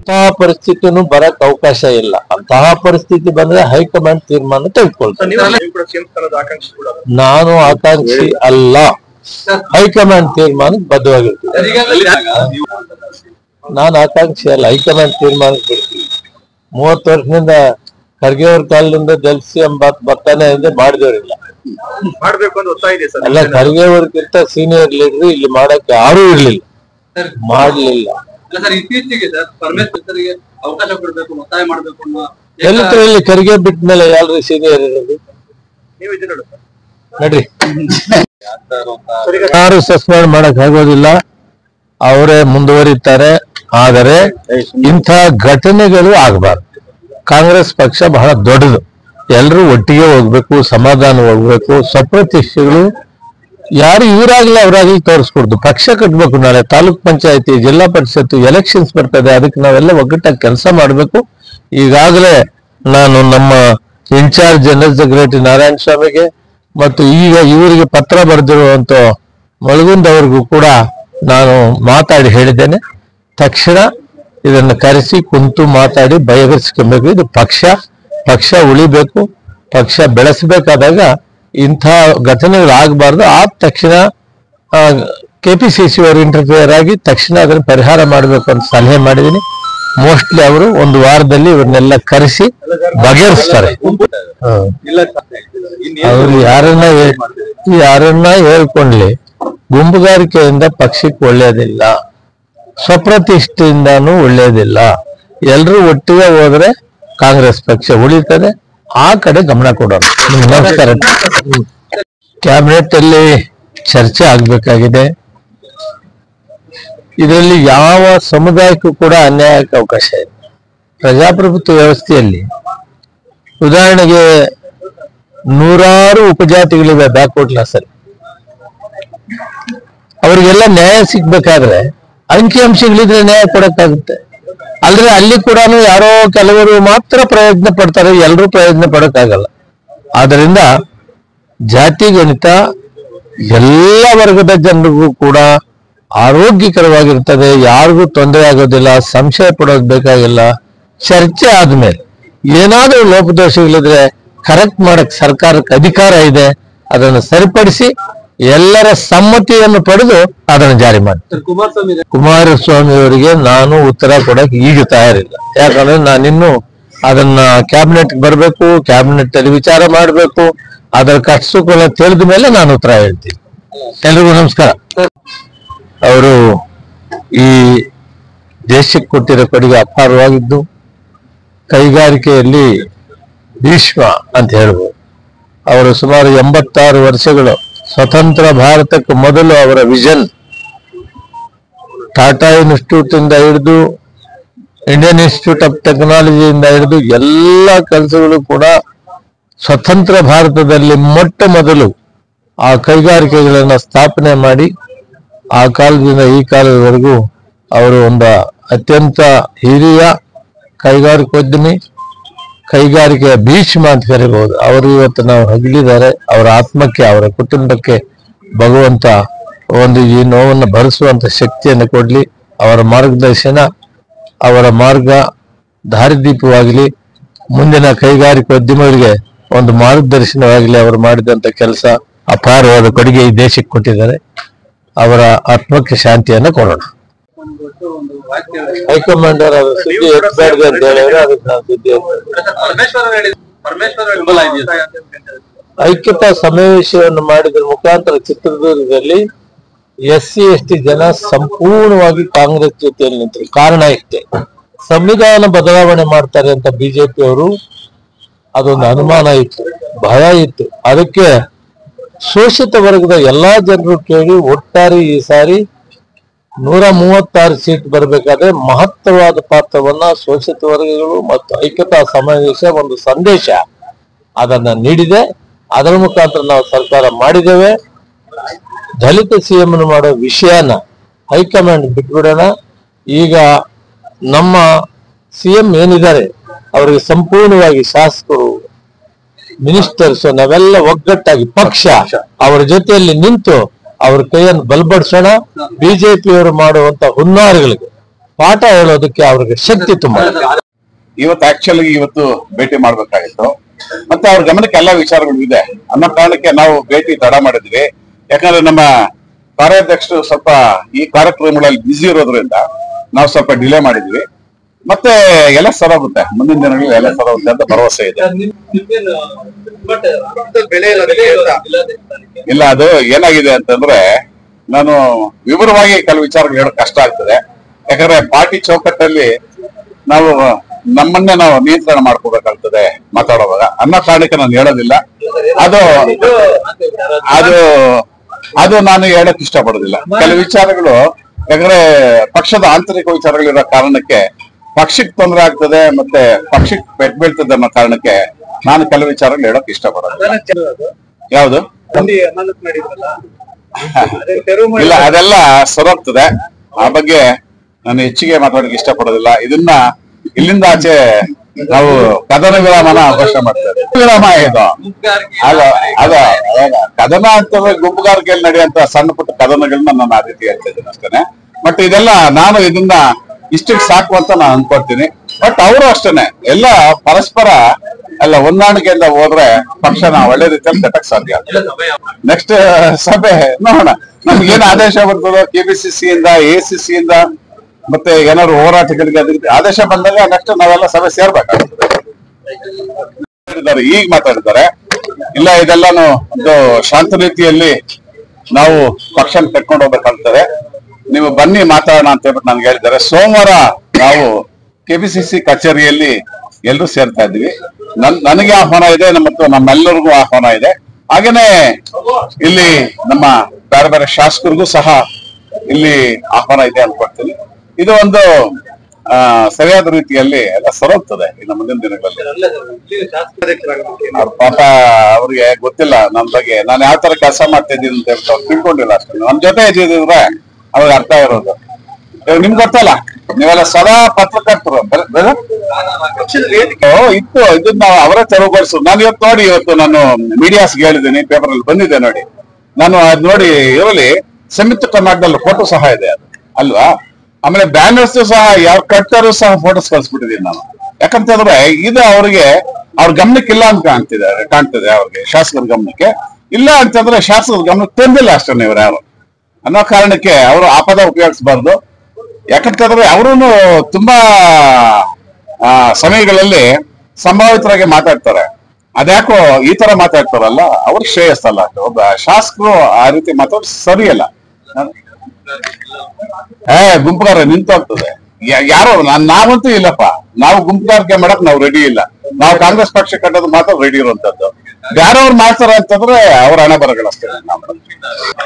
ಅಂತಹ ಪರಿಸ್ಥಿತಿನೂ ಬರಕ್ ಅವಕಾಶ ಇಲ್ಲ ಅಂತಹ ಪರಿಸ್ಥಿತಿ ಬಂದ್ರೆ ಹೈಕಮಾಂಡ್ ತೀರ್ಮಾನ ತೆಗೆದುಕೊಳ್ತಾರೆ ನೀವು ನೀವು ಕೂಡ ಸಿಎಂ ಸ್ಥಾನದ ಆಕಾಂಕ್ಷಿ ಕೂಡ ನಾನು ಆಕಾಂಕ್ಷಿ ಅಲ್ಲ ಹೈಕಮಾಂಡ್ ತೀರ್ಮಾನಕ್ಕೆ ಬದ್ಧವಾಗಿರ್ತೀನಿ ನಾನು ಆಕಾಂಕ್ಷಿ ಅಲ್ಲ ಹೈಕಮಾಂಡ್ ತೀರ್ಮಾನಕ್ಕೆ ಬಿಡ್ತೀನಿ ಮೂವತ್ತು ವರ್ಷದಿಂದ ಖರ್ಗೆ ಅವ್ರ ಕಾಲದಿಂದ ಜಲ್ಸಿ ಎಂಬ ಬರ್ತಾನೆ ಇದೆ ಮಾಡಿದವರಿಲ್ಲ ಮಾಡ್ಬೇಕು ಅಂತ ಒತ್ತಾಯ ಇದೆ ಸರ್ ಅಲ್ಲ ಖರ್ಗೆ ಅವ್ರಿಗಿಂತ ಸೀನಿಯರ್ ಲೀಡರ್ ಇಲ್ಲಿ ಮಾಡಕ್ಕೆ ಯಾರೂ ಇರ್ಲಿಲ್ಲ ಮಾಡ್ಲಿಲ್ಲ ಅಲ್ಲ ಸರ್ ಇತ್ತೀಚೆಗೆ ಸರ್ ಪರಮೇಶ್ವರಿಗೆ ಅವಕಾಶ ಕೊಡಬೇಕು ಒತ್ತಾಯ ಮಾಡಬೇಕು ಅನ್ನೋ ಎಲ್ಲರಲ್ಲಿ ಖರ್ಗೆ ಬಿಟ್ಟ ಮೇಲೆ ಯಾರು ಸೀನಿಯರ್ ಇರೋದು ನೀವು ಇದನ್ನ ನೋಡಿ ಸರ್. ನಡ್ರಿ ಸರ್ ಈಗ ಯಾರು ಸಸ್ಪೆಂಡ್ ಮಾಡಕ್ ಆಗೋದಿಲ್ಲ ಅವರೇ ಮುಂದುವರಿತಾರೆ ಆದರೆ ಇಂಥ ಘಟನೆಗಳು ಆಗಬಾರ್ದು ಕಾಂಗ್ರೆಸ್ ಪಕ್ಷ ಬಹಳ ದೊಡ್ಡದು ಎಲ್ಲರೂ ಒಟ್ಟಿಗೆ ಹೋಗ್ಬೇಕು ಸಮಾಧಾನ ಹೋಗ್ಬೇಕು ಸ್ವಪ್ರತಿಷ್ಠೆಗಳು ಯಾರು ಇವರಾಗ್ಲಿ ಅವರಾಗ್ಲಿ ತೋರಿಸ್ಕೊಡ್ದು ಪಕ್ಷ ಕಟ್ಬೇಕು ನಾಳೆ ತಾಲೂಕ್ ಪಂಚಾಯತಿ ಜಿಲ್ಲಾ ಪರಿಷತ್ತು ಎಲೆಕ್ಷನ್ಸ್ ಬರ್ತದೆ ಅದಕ್ಕೆ ನಾವೆಲ್ಲ ಒಗ್ಗಟ್ಟಾಗಿ ಕೆಲಸ ಮಾಡಬೇಕು ಈಗಾಗಲೇ ನಾನು ನಮ್ಮ ಇನ್ಚಾರ್ಜ್ ಜನರಲ್ ಸೆಕ್ರೆಟರಿ ನಾರಾಯಣ ಸ್ವಾಮಿಗೆ ಮತ್ತು ಈಗ ಇವರಿಗೆ ಪತ್ರ ಬರೆದಿರುವಂತ ಮಳಗುಂದ್ ಅವ್ರಿಗೂ ಕೂಡ ನಾನು ಮಾತಾಡಿ ಹೇಳಿದ್ದೇನೆ ತಕ್ಷಣ ಇದನ್ನು ಕರೆಸಿ ಕುಂತು ಮಾತಾಡಿ ಬಗೆಹರಿಸ್ಕೊಬೇಕು ಇದು ಪಕ್ಷ ಪಕ್ಷ ಉಳಿಬೇಕು ಪಕ್ಷ ಬೆಳೆಸಬೇಕಾದಾಗ ಇಂಥ ಘಟನೆಗಳು ಆಗಬಾರ್ದು ಆದ ತಕ್ಷಣ ಕೆಪಿಸಿಸಿ ಅವರು ಇಂಟರ್ಫಿಯರ್ ಆಗಿ ತಕ್ಷಣ ಅದನ್ನು ಪರಿಹಾರ ಮಾಡಬೇಕು ಅಂತ ಸಲಹೆ ಮಾಡಿದ್ದೀನಿ ಮೋಸ್ಟ್ಲಿ ಅವರು ಒಂದು ವಾರದಲ್ಲಿ ಇವ್ರನ್ನೆಲ್ಲ ಕರೆಸಿ ಬಗೆಹರಿಸ್ತಾರೆ ಹ್ಮ್. ಅವ್ರು ಯಾರನ್ನ ಹೇ- ಯಾರನ್ನ ಹೇಳ್ಕೊಂಡ್ಲಿ ಗುಂಪುಗಾರಿಕೆಯಿಂದ ಪಕ್ಷಕ್ಕೆ ಒಳ್ಳೇದಿಲ್ಲ ಸ್ವಪ್ರತಿಷ್ಠೆಯಿಂದಾನು ಒಳ್ಳೇದಿಲ್ಲ ಎಲ್ರೂ ಒಟ್ಟಿಗೆ ಹೋದ್ರೆ ಕಾಂಗ್ರೆಸ್ ಪಕ್ಷ ಉಳಿತದೆ ಆ ಕಡೆ ಗಮನ ಕೊಡೋಣ ನಿಮ್ಗೆ ನಮಸ್ಕಾರ ಕ್ಯಾಬಿನೆಟ್ ಅಲ್ಲಿ ಚರ್ಚೆ ಆಗ್ಬೇಕಾಗಿದೆ ಇದರಲ್ಲಿ ಯಾವ ಸಮುದಾಯಕ್ಕೂ ಕೂಡ ಅನ್ಯಾಯಕ್ಕೆ ಅವಕಾಶ ಇದೆ ಪ್ರಜಾಪ್ರಭುತ್ವ ವ್ಯವಸ್ಥೆಯಲ್ಲಿ ಉದಾಹರಣೆಗೆ ನೂರಾರು ಉಪಜಾತಿಗಳಿವೆ ಬ್ಯಾಕ್ವರ್ಡ್ ಕ್ಲಾಸ್ ಅಲ್ಲಿ ಅವರಿಗೆಲ್ಲ ನ್ಯಾಯ ಸಿಗ್ಬೇಕಾದ್ರೆ ಅಂಕಿಅಂಶಗಳಿದ್ರೆ ನ್ಯಾಯ ಕೊಡಕ್ಕಾಗುತ್ತೆ ಅಲ್ದ್ರೆ ಅಲ್ಲಿ ಕೂಡ ಯಾರೋ ಕೆಲವರು ಮಾತ್ರ ಪ್ರಯತ್ನ ಪಡ್ತಾರೆ ಎಲ್ಲರೂ ಪ್ರಯತ್ನ ಪಡಕ್ಕಾಗಲ್ಲ ಆದ್ರಿಂದ ಜಾತಿ ಗಣಿತ ಎಲ್ಲ ವರ್ಗದ ಜನರಿಗೂ ಕೂಡ ಆರೋಗ್ಯಕರವಾಗಿರ್ತದೆ ಯಾರಿಗೂ ತೊಂದರೆ ಆಗೋದಿಲ್ಲ ಸಂಶಯ ಪಡೋದು ಬೇಕಾಗಿಲ್ಲ ಚರ್ಚೆ ಆದ್ಮೇಲೆ ಏನಾದ್ರೂ ಲೋಪದೋಷಗಳಿದ್ರೆ ಕರೆಕ್ಟ್ ಮಾಡಕ್ ಸರ್ಕಾರಕ್ಕೆ ಅಧಿಕಾರ ಇದೆ ಅದನ್ನು ಸರಿಪಡಿಸಿ ಎಲ್ಲರ ಸಮ್ಮತಿಯನ್ನು ಪಡೆದು ಅದನ್ನು ಜಾರಿ ಮಾಡಿ ಸರ್ ಕುಮಾರಸ್ವಾಮಿ ಕುಮಾರಸ್ವಾಮಿ ಅವರಿಗೆ ನಾನು ಉತ್ತರ ಕೊಡಕ್ ಈಗ ತಯಾರಿಲ್ಲ ಯಾಕಂದ್ರೆ ನಾನಿನ್ನು ಅದನ್ನ ಕ್ಯಾಬಿನೆಟ್ ಬರಬೇಕು ಕ್ಯಾಬಿನೆಟ್ ಅಲ್ಲಿ ವಿಚಾರ ಮಾಡಬೇಕು ಅದರ ಕಷ್ಟಸುಖ ತಿಳಿದ ಮೇಲೆ ನಾನು ಉತ್ತರ ಹೇಳ್ತೀನಿ ಎಲ್ರಿಗೂ ನಮಸ್ಕಾರ ಅವರು ಈ ದೇಶಕ್ಕೆ ಕೊಟ್ಟಿರೋ ಕೊಡುಗೆ ಅಪಾರವಾಗಿದ್ದು ಕೈಗಾರಿಕೆಯಲ್ಲಿ ಭೀಷ್ಮ ಅಂತ ಹೇಳ್ಬೋದು ಅವರು ಸುಮಾರು ಎಂಬತ್ತಾರು ವರ್ಷಗಳು ಸ್ವತಂತ್ರ ಭಾರತಕ್ಕೆ ಮೊದಲು ಅವರ ವಿಷನ್ ಟಾಟಾ ಇನ್ಸ್ಟಿಟ್ಯೂಟ್ ಇಂದ ಹಿಡಿದು ಇಂಡಿಯನ್ ಇನ್ಸ್ಟಿಟ್ಯೂಟ್ ಆಫ್ ಟೆಕ್ನಾಲಜಿಯಿಂದ ಹಿಡಿದು ಎಲ್ಲ ಕೆಲಸಗಳು ಕೂಡ ಸ್ವತಂತ್ರ ಭಾರತದಲ್ಲಿ ಮೊಟ್ಟ ಮೊದಲು ಆ ಕೈಗಾರಿಕೆಗಳನ್ನ ಸ್ಥಾಪನೆ ಮಾಡಿ ಆ ಕಾಲದಿಂದ ಈ ಕಾಲದವರೆಗೂ ಅವರು ಒಂದು ಅತ್ಯಂತ ಹಿರಿಯ ಕೈಗಾರಿಕೋದ್ಯಮಿ ಕೈಗಾರಿಕೆಯ ಭೀಷ್ಮ ಅಂತ ಕರಿಬಹುದು ಅವರು ಇವತ್ತು ನಾವು ಹಗಲಿದ್ದಾರೆ ಅವರ ಆತ್ಮಕ್ಕೆ ಅವರ ಕುಟುಂಬಕ್ಕೆ ಭಗವಂತ ಒಂದು ಈ ನೋವನ್ನು ಭರಿಸುವಂತ ಶಕ್ತಿಯನ್ನು ಕೊಡ್ಲಿ ಅವರ ಮಾರ್ಗದರ್ಶನ ಅವರ ಮಾರ್ಗ ದಾರಿದೀಪವಾಗಲಿ ಮುಂದಿನ ಕೈಗಾರಿಕೋದ್ಯಮಗಳಿಗೆ ಒಂದು ಮಾರ್ಗದರ್ಶನವಾಗಲಿ ಅವರು ಮಾಡಿದಂತ ಕೆಲಸ ಅಪಾರವಾದ ಕೊಡುಗೆ ಈ ದೇಶಕ್ಕೆ ಕೊಟ್ಟಿದ್ದಾರೆ ಅವರ ಆತ್ಮಕ್ಕೆ ಶಾಂತಿಯನ್ನು ಕೊಡೋಣ ಒಂದು ಒಟ್ಟು ಒಂದು ವಾಕ್ಯ ಹೇಳಿದ್ರು. ಹೈಕಮಾಂಡ್ ಅವರ ಸುದ್ದಿ ಎತ್ತಬಾರ್ದು ಅಂತ ಹೇಳಿದ್ರೆ ಅದಕ್ಕೆ ನಾವು ಸುದ್ದಿ ಎತ್ತಬೇಕು. ಸರ್, ಪರಮೇಶ್ವರ ಹೇಳಿದ್ರು ಪರಮೇಶ್ವರ ಬೆಂಬಲ ಇದೆಯಾ ಸರ್? ಐಕ್ಯತಾ ಸಮಾವೇಶವನ್ನು ಮಾಡಿದ್ರ ಮುಖಾಂತರ ಚಿತ್ರದುರ್ಗದಲ್ಲಿ ಎಸ್ ಸಿ ಎಸ್ ಟಿ ಜನ ಸಂಪೂರ್ಣವಾಗಿ ಕಾಂಗ್ರೆಸ್ ಜೊತೆಯಲ್ಲಿ ನಿಂತರು ಕಾರಣ ಇಷ್ಟೇ ಸಂವಿಧಾನ ಬದಲಾವಣೆ ಮಾಡ್ತಾರೆ ಅಂತ ಬಿಜೆಪಿ ಅವರು ಅದೊಂದು ಅನುಮಾನ ಇತ್ತು ಭಯ ಇತ್ತು ಅದಕ್ಕೆ ಶೋಷಿತ ವರ್ಗದ ಎಲ್ಲಾ ಜನರು ಕೇಳಿ ಒಟ್ಟಾರೆ ಈ ಸಾರಿ ನೂರ ಮೂವತ್ತಾರು ಸೀಟ್ ಬರಬೇಕಾದ್ರೆ ಮಹತ್ತರವಾದ ಪಾತ್ರವನ್ನ ಶೋಷಿತ ವರ್ಗಗಳು ಮತ್ತು ಐಕ್ಯತಾ ಸಮಾವೇಶ ಒಂದು ಸಂದೇಶ ಅದನ್ನ ನೀಡಿದೆ ಅದರ ಮುಖಾಂತರ ನಾವು ಸರ್ಕಾರ ಮಾಡಿದ್ದೇವೆ ದಲಿತ ಸಿಎಂ ಮಾಡೋ ವಿಷಯನ ಹೈಕಮಾಂಡ್ ಬಿಟ್ಬಿಡೋಣ ಈಗ ನಮ್ಮ ಸಿಎಂ ಏನಿದ್ದಾರೆ ಅವರಿಗೆ ಸಂಪೂರ್ಣವಾಗಿ ಶಾಸಕರು ಮಿನಿಸ್ಟರ್ಸ್ ನಾವೆಲ್ಲ ಒಗ್ಗಟ್ಟಾಗಿ ಪಕ್ಷ ಅವರ ಜೊತೆಯಲ್ಲಿ ನಿಂತು ಅವ್ರ ಕೈಯನ್ನು ಬಲಪಡಿಸೋಣ ಬಿಜೆಪಿಯವರು ಮಾಡುವಂತ ಹುನ್ನಾರಗಳಿಗೆ ಪಾಠ ಹೇಳೋದಕ್ಕೆ ಅವ್ರಿಗೆ ಶಕ್ತಿ ತುಂಬಾ ಇದೆ. ಇವತ್ತು ಆಕ್ಚುಲಿ ಇವತ್ತು ಭೇಟಿ ಮಾಡ್ಬೇಕಾಗಿತ್ತು ಮತ್ತೆ ಅವ್ರ ಗಮನಕ್ಕೆ ಎಲ್ಲಾ ವಿಚಾರಗಳು ಇದೆ ಅನ್ನೋ ಕಾರಣಕ್ಕೆ ನಾವು ಭೇಟಿ ತಡ ಮಾಡಿದ್ವಿ ಯಾಕಂದ್ರೆ ನಮ್ಮ ಕಾರ್ಯಾಧ್ಯಕ್ಷರು ಸ್ವಲ್ಪ ಈ ಕಾರ್ಯಕ್ರಮಗಳಲ್ಲಿ ಬ್ಯುಸಿ ಇರೋದ್ರಿಂದ ನಾವು ಸ್ವಲ್ಪ ಡಿಲೇ ಮಾಡಿದ್ವಿ ಮತ್ತೆ ಎಲ್ಲ ಸರೋಗುತ್ತೆ ಮುಂದಿನ ದಿನಗಳಲ್ಲಿ ಎಲ್ಲ ಸರೋಗುತ್ತೆ ಅಂತ ಭರವಸೆ ಇದೆ ನಿಮ್ ನಿಮ್ಗೇನು ಬಟ್ ಬೆಲೆ ಇಲ್ಲ ಬೆಲೆ ಅಂತ. ಇಲ್ಲದೆ ಸ್ಥಾನಕ್ಕೆ. ಇಲ್ಲ ಅದು ಏನಾಗಿದೆ ಅಂತಂದ್ರೆ ನಾನು ವಿವರವಾಗಿ ಕೆಲವು ವಿಚಾರಗಳು ಹೇಳಕ್ ಕಷ್ಟ ಆಗ್ತದೆ ಯಾಕಂದ್ರೆ ಪಾರ್ಟಿ ಚೌಕಟ್ಟಲ್ಲಿ ನಾವು ನಮ್ಮನ್ನೇ ನಾವು ನಿಯಂತ್ರಣ ಮಾಡ್ಕೋಬೇಕಾಗ್ತದೆ ಮಾತಾಡುವಾಗ ಅನ್ನೋ ಕಾರಣಕ್ಕೆ ನಾನು ಹೇಳೋದಿಲ್ಲ ಅದು ಅದು ಅದು ನಾನು ಹೇಳಕ್ ಇಷ್ಟಪಡೋದಿಲ್ಲ ಕೆಲವು ವಿಚಾರಗಳು ಯಾಕಂದ್ರೆ ಪಕ್ಷದ ಆಂತರಿಕ ವಿಚಾರಗಳಿರೋ ಕಾರಣಕ್ಕೆ ಪಕ್ಷಕ್ಕೆ ತೊಂದರೆ ಆಗ್ತದೆ ಮತ್ತೆ ಪಕ್ಷಕ್ಕೆ ಪೆಟ್ ಬೀಳ್ತದೆ ಅನ್ನೋ ಕಾರಣಕ್ಕೆ ನಾನು ಕೆಲವು ವಿಚಾರಗಳು ಹೇಳಕ್ ಇಷ್ಟಪಡೋದಿಲ್ಲ ಅದನ್ನ ಚೆನ್ನ ಅದು. ಯಾವುದು ಮಂದಿ ಅಮಾನತ್ ಮಾಡಿದ್ರಲ್ಲ ಅದೇ ತೆರವು ಮಾಡಿ ಇಲ್ಲ ಅದೆಲ್ಲ ಸರೋಗ್ತದೆ ಆ ಬಗ್ಗೆ ನಾನು ಹೆಚ್ಚಿಗೆ ಮಾತಾಡಕ್ಕೆ ಇಷ್ಟಪಡೋದಿಲ್ಲ ಇದನ್ನ ಇಲ್ಲಿಂದ ಆಚೆ ನಾವು ಕದನ ವಿರಾಮನ ಅವಕಾಶ ಮಾಡ್ತೇವೆ ವಿರಾಮ ಇದು ಗುಂಪುಗಾರಿಕೆ ಅದ ಅದ ಅದ ಕದನ ಅಂತಂದ್ರೆ ಗುಂಪುಗಾರಿಕೆಯಲ್ಲಿ ನಡೆಯುವಂತ ಸಣ್ಣ ಪುಟ್ಟ ಕದನಗಳನ್ನ ನಾನು ಆ ರೀತಿ ಹೇಳ್ತಾ ಇದ್ದೀನಿ ಅಷ್ಟೇನೆ ಬಟ್ ಇದೆಲ್ಲ ನಾನು ಇದನ್ನ ಇಷ್ಟಕ್ಕೆ ಸಾಕು ಅಂತ ನಾನು ಅನ್ಕೊಳ್ತೀನಿ ಬಟ್ ಅವರು ಅಷ್ಟೇನೆ ಎಲ್ಲ ಪರಸ್ಪರ ಎಲ್ಲ ಹೊಂದಾಣಿಕೆಯಿಂದ ಹೋದ್ರೆ ಪಕ್ಷನ ಒಳ್ಳೆ ರೀತಿಯಲ್ಲಿ ಕಟ್ಟಕ್ ಸಾಧ್ಯ ಇಲ್ಲ ಸಭೆ ಯಾವ- ನೆಕ್ಸ್ಟ್ ಸಭೆ ನೋಡೋಣ ನಮ್ಗೆ ಏನ್ ಆದೇಶ ಬರ್ತದೋ ಕೆಬಿಸಿಸಿ ಇಂದ ಎಸಿಸಿ ಇಂದ ಮತ್ತೆ ಏನಾದ್ರು ಹೋರಾಟಗಳಿಗೆ ಅದ್ರ ಆದೇಶ ಬಂದಾಗ ನೆಕ್ಸ್ಟ್ ನಾವೆಲ್ಲ ಸಭೆ ಸೇರ್ಬೇಕಾಗ್ತದೆ ಮಾತಾಡಿದ್ದಾರೆ, ಈಗ ಮಾತಾಡಿದ್ದಾರೆ ಇಲ್ಲ ಇದೆಲ್ಲಾನು ಒಂದು ಶಾಂತ ರೀತಿಯಲ್ಲಿ ನಾವು ಪಕ್ಷನ ಕಟ್ಕೊಂಡು ಹೋಗ್ಬೇಕಾಗ್ತದೆ ನೀವು ಬನ್ನಿ ಮಾತಾಡೋಣ ಅಂತ ಹೇಳ್ಬಿಟ್ಟು ನನ್ಗೆ ಹೇಳಿದ್ದಾರೆ ಸೋಮವಾರ ನಾವು ಕೆಪಿಸಿಸಿ ಕಚೇರಿಯಲ್ಲಿ ಎಲ್ಲರೂ ಸೇರ್ತಾ ಇದ್ವಿ ನನ್ ನನಗೆ ಆಹ್ವಾನ ಇದೆ ಮತ್ತು ನಮ್ಮೆಲ್ಲರಿಗೂ ಆಹ್ವಾನ ಇದೆ ಹಾಗೇನೆ ಇಲ್ಲಿ ನಮ್ಮ ಬೇರೆ ಬೇರೆ ಶಾಸಕರಿಗೂ ಸಹ ಇಲ್ಲಿ ಆಹ್ವಾನ ಇದೆ ಅನ್ಕೊಳ್ತೀನಿ ಇದು ಒಂದು ಆ, ಸರಿಯಾದ ರೀತಿಯಲ್ಲಿ ಎಲ್ಲ ಸರೋಗ್ತದೆ ಇನ್ನು ಮುಂದಿನ ದಿನಗಳಲ್ಲಿ ಅಲ್ಲೇ ಇಲ್ಲಿ ಶಾಸಕ ಅಧ್ಯಕ್ಷರಾಗಬೇಕು ಅವ್ರ ಪಾಪ ಅವ್ರಿಗೆ ಗೊತ್ತಿಲ್ಲ ನನ್ ಬಗ್ಗೆ ನಾನು ಯಾವ ತರ ಕೆಲಸ ಮಾಡ್ತಾ ಇದ್ದೀನಿ ಅಂತ ಹೇಳ್ಬಿಟ್ಟು ಅವ್ರು ತಿಳ್ಕೊಂಡಿಲ್ಲ ಅಷ್ಟೇ ನಮ್ ಜೊತೆ ಇದ್ದಿದ್ರೆ ಅವ್ರಿಗೆ ಅರ್ಥ ಇರೋದು ಇವಾಗ ನಿಮ್ಗೆ ಗೊತ್ತಲ್ಲ ನೀವೆಲ್ಲ ಸದಾ ಪತ್ರಕರ್ತರು ಬರ- ಬರ- ಪಕ್ಷದ ವೇದಿಕೆ ಓ, ಇತ್ತು ಇದನ್ನ ಅವರೇ ತೆರವುಗೊಳಿಸು ನಾನು ಇವತ್ತು ನೋಡಿ ಇವತ್ತು ನಾನು ಮೀಡಿಯಾಸ್ಗೆ ಹೇಳಿದ್ದೀನಿ ಪೇಪರ್ ಅಲ್ಲಿ ಬಂದಿದೆ ನೋಡಿ ನಾನು ಅದ್ ನೋಡಿ ಇರಲಿ ಸಂಯುಕ್ತ ಕರ್ನಾಟಕದಲ್ಲಿ ಫೋಟೋ ಸಹ ಇದೆ ಅದು ಅಲ್ವಾ ಆಮೇಲೆ ಬ್ಯಾನರ್ಸ್ ಸಹ ಯಾವ ಕಟ್ಟರು ಸಹ ಫೋಟೋಸ್ ಕಳ್ಸ್ಬಿಟ್ಟಿದ್ದೀನಿ ನಾನು ಯಾಕಂತಂದ್ರೆ ಇದು ಅವ್ರಿಗೆ ಅವ್ರ ಗಮನಕ್ಕೆ ಇಲ್ಲ ಅಂತ ಕಾಣ್ತಿದೆ ಕಾಣ್ತಿದೆ ಅವ್ರಿಗೆ ಶಾಸಕರ ಗಮನಕ್ಕೆ ಇಲ್ಲ ಅಂತಂದ್ರೆ ಶಾಸಕರ ಗಮನಕ್ಕೆ ತಂದಿಲ್ಲ ಅಷ್ಟೇ ಇವ್ರು ಯಾರು ಅನ್ನೋ ಕಾರಣಕ್ಕೆ ಅವರು ಆ ಪದ ಉಪಯೋಗಿಸಬಾರ್ದು ಯಾಕಂತಂದ್ರೆ ಅವರು ತುಂಬಾ ಆ, ಸಮಯಗಳಲ್ಲಿ ಸಂಭಾವಿತರಾಗಿ ಮಾತಾಡ್ತಾರೆ ಅದ್ಯಾಕೋ ಈ ತರ ಮಾತಾಡ್ತಾರಲ್ಲ ಅವ್ರ ಶ್ರೇಯಸ್ಸಲ್ಲ ಒಬ್ಬ ಶಾಸಕರು ಆ ರೀತಿ ಮಾತಾಡೋದು ಸರಿಯಲ್ಲ ಏ ಗುಂಪುಗಾರ ನಿಂತೋಗ್ತದೆ ಯಾ- ಯಾರೋ ನಾನ್ ನಾವಂತೂ ಇಲ್ಲಪ್ಪ ನಾವು ಗುಂಪುಗಾರಿಕೆ ಮಾಡಕ್ ನಾವು ರೆಡಿ ಇಲ್ಲ ನಾವು ಕಾಂಗ್ರೆಸ್ ಪಕ್ಷ ಕಟ್ಟೋದು ಮಾತ್ರ ರೆಡಿ ಇರುವಂತದ್ದು ಯಾರವ್ರು ಮಾಡ್ತಾರೆ ಅಂತಂದ್ರೆ ಅವ್ರ ಹಣ ಬರಗಳಷ್ಟೇ ನಾವು